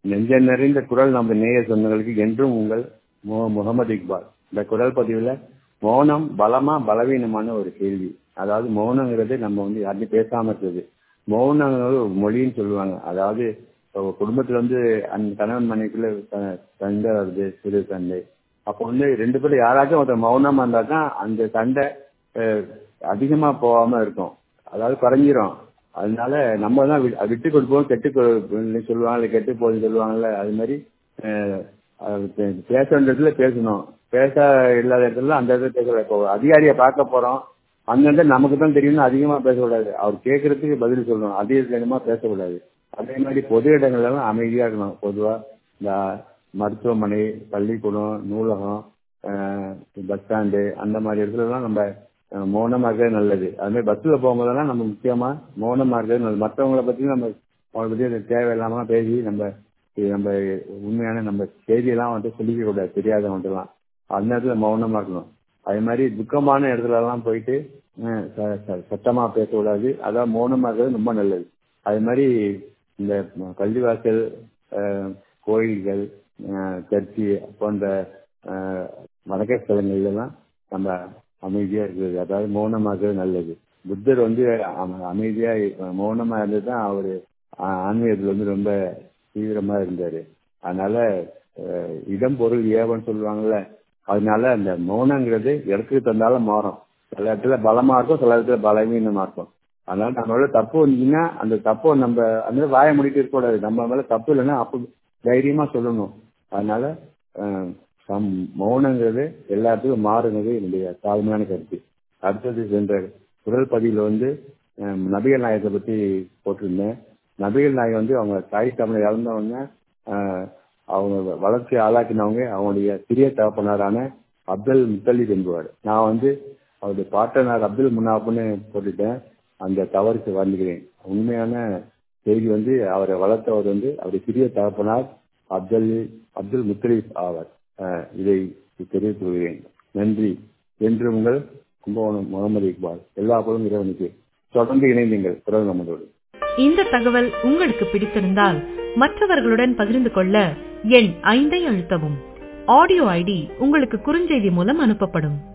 நெஞ்ச நிறைந்த குரல் நம்ம நேய சொந்தங்களுக்கு என்றும் உங்கள் மு- முகமது இக்பால் இந்த குரல் பதிவுல மௌனம் பலமா பலவீனமான ஒரு கேள்வி அதாவது மௌனங்கிறது நம்ம வந்து யாருமே பேசாம இருக்கிறது மௌனங்கிறது ஒரு மொழின்னு சொல்லுவாங்க அதாவது இப்போ குடும்பத்துல வந்து அந்த கணவன் மனைவிக்குள்ள ச- சண்டை வருது சிறு சண்டை அப்போ வந்து ரெண்டு பேரும் யாராச்சும் ஒருத்தர் மௌனமா இருந்தா தான் அந்த சண்டை அஹ், அதிகமா போகாம இருக்கும் அதாவது குறைஞ்சிரும் அதனால நம்ம தான் வி- விட்டு கொடுப்போம் கெட்டு கொ- சொல்லுவாங்கல்ல கெட்டு போகுதுன்னு சொல்லுவாங்கல்ல அது மாதிரி அஹ், அது பே- பேச வேண்டிய இடத்துல பேசணும் பேச இல்லாத இடத்துல அந்த இடத்துல பேசக்கூடாது இப்போ அதிகாரியை பார்க்க போறோம் அந்த இடத்துல நமக்கு தான் தெரியும்னு அதிகமா பேசக்கூடாது அவர் கேட்கறதுக்கு பதில் சொல்லணும் அதிகமா பேசக்கூடாது அதே மாதிரி பொது இடங்கள்ல எல்லாம் அமைதியா இருக்கணும் பொதுவா இந்த மருத்துவமனை பள்ளிக்கூடம் நூலகம் அஹ், பஸ் ஸ்டாண்டு அந்த மாதிரி இடத்துல எல்லாம் நம்ம அஹ், மௌனமா இருக்கிறது நல்லது அது மாதிரி பஸ்ல போகும்போதெல்லாம் நம்ம முக்கியமா மௌனமா இருக்கிறது நல்லது மற்றவங்கள பத்தி நம்ம அவங்கள பத்தி அது தேவையில்லாம பேசி நம்ம இது நம்ம உண்மையான நம்ம செய்தியெல்லாம் வந்து சொல்லிக்க கூடாது தெரியாதவங்கலாம் அந்த இடத்துல மௌனமா இருக்கணும் அதே மாதிரி துக்கமான இடத்துல எல்லாம் போயிட்டு அஹ், ச- ச- சத்தமா பேசக்கூடாது அதான் மௌனமா இருக்கிறது ரொம்ப நல்லது அது மாதிரி இந்த பள்ளிவாசல் அஹ், கோயில்கள் அஹ், சர்ச்சு போன்ற அஹ், வணக்க ஸ்தலங்கள்ல எல்லாம் நம்ம அமைதியா இருக்கிறது அதாவது மௌனமா இருக்கிறது நல்லது புத்தர் வந்து அம- அமைதியா அஹ், மௌனமா இருந்து தான் அவரு ஆ- ஆன்மீகத்துல வந்து ரொம்ப தீவிரமா இருந்தாரு அதனால அஹ், இடம் பொருள் ஏவன்னு சொல்லுவாங்கல்ல அதனால அந்த மௌனங்கிறது இடத்துக்கு தந்தாலும் மாறும் சில இடத்துல பலமா இருக்கும் சில இடத்துல பலவீனமா இருக்கும் அதனால நம்மளோட தப்பு இருந்துச்சுன்னா அந்த தப்பை நம்ம அந்த வாய முடிட்டு இருக்கக்கூடாது நம்ம மேல தப்பு இல்லைன்னா அப்போ தைரியமா சொல்லணும் அதனால அஹ், சம் மௌனங்கிறது எல்லாத்துக்கும் மாறுங்கிறது என்னுடைய தாழ்மையான கருத்து அடுத்தது சென்ற குரல் பதிவுல வந்து அஹ், நபிகள் நாயகத்தை பத்தி போட்டிருந்தேன் நபிகள் நாயகம் வந்து அவங்க தாய் தமிழை இழந்தவங்க அஹ், அவங்க வளர்ச்சி ஆளாக்கினவங்க அவங்களுடைய சிறிய தகப்பனாரான அப்துல் முத்தலிப் என்பவர் நான் வந்து அவருடைய பாட்டனார் அப்துல் முனாப்னு போட்டுட்டேன் அந்த தவறுக்கு வந்துக்கிறேன் உண்மையான செய்தி வந்து அவரை வளர்த்தவர் வந்து அவருடைய சிறிய தகப்பனார் அப்துல் அப்துல் முத்தலிப் ஆவார் அஹ், இதை தெரிவித்துக் கொள்கிறேன் நன்றி என்று உங்கள் கும்பகோணம் முகமது இக்பால் எல்லா புலம் இறைவனுக்கு தொடர்ந்து இணைந்தீங்கள் குரல் நம்மளோடு இந்த தகவல் உங்களுக்கு பிடித்திருந்தால் மற்றவர்களுடன் பகிர்ந்து கொள்ள எண் ஐந்தை அழுத்தவும் ஆடியோ ஐடி உங்களுக்கு குறுஞ்செய்தி மூலம் அனுப்பப்படும்